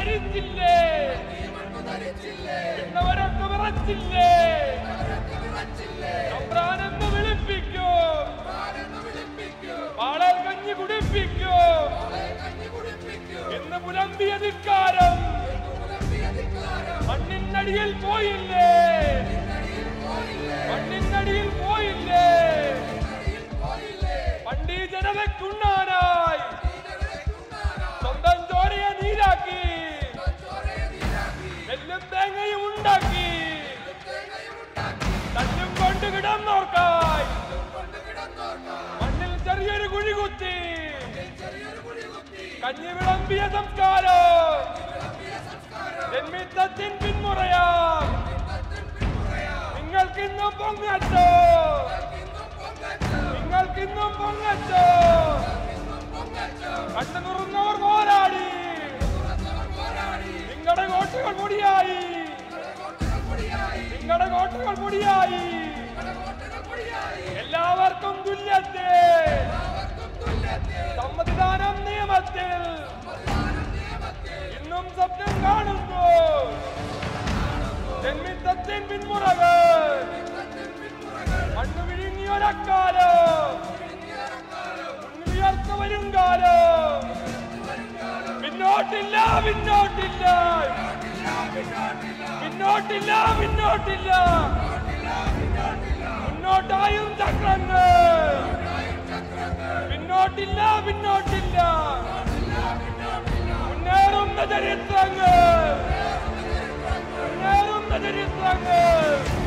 ധരിച്ചില്ലേ എന്നവരൊക്കെ വിറച്ചില്ലേ തമ്പ്രാനെന്ന് വിളിപ്പിക്കും പാളൽ കഞ്ഞി കുടിപ്പിക്കും എന്ന് പുലമ്പിയ ധിക്കാരം മണ്ണിനടിയിൽ പോയില്ലേ മണ്ണിനടിയിൽ പോയില്ലേ പണ്ടീ ജനതയ്ക്കുണ്ണാനായി സ്വന്തം ചോരയെ നീരാക്കി നെല്ലും തേങ്ങയും ഉണ്ടാക്കി തല്ലും കൊണ്ട് കിടന്നോർക്കായി മണ്ണിൽ ചെറിയൊരു കുഴി കുത്തി കഞ്ഞി വിളമ്പിയ സംസ്കാരം ജന്മിത്തത്തിൻ പിന്മുറയാ നിങ്ങൾക്കിന്നും പൊങ്ങച്ചോ നിങ്ങൾക്കിന്നും പൊങ്ങച്ചോ കണ്ണു തുറന്നവർ പോരാടി നിങ്ങളുടെ കോട്ടകൾ പൊടിയായി നിങ്ങളുടെ കോട്ടകൾ പൊടിയായി എല്ലാവർക്കും തുല്യത്തെ സമ്മതിദാനം നിയമത്തിൽ ഇന്നും സ്വപ്നം കാണുന്നു ജന്മിത്തത്തിൻ പിന്മുറകൾ മണ്ണു വിഴുങ്ങിയൊരക്കാലം മുന്നിലുയർന്നു വരും കാലം പിന്നോട്ടില്ല പിന്നോട്ടില്ല പിന്നോട്ടില്ല പിന്നോട്ടില്ല മുന്നോട്ടായും ചക്രങ്ങൾ പിന്നോട്ടില്ല പിന്നോട്ടില്ല മുന്നേറുന്ന ചരിത്രങ്ങൾ മുന്നേറുന്ന ചരിത്രങ്ങൾ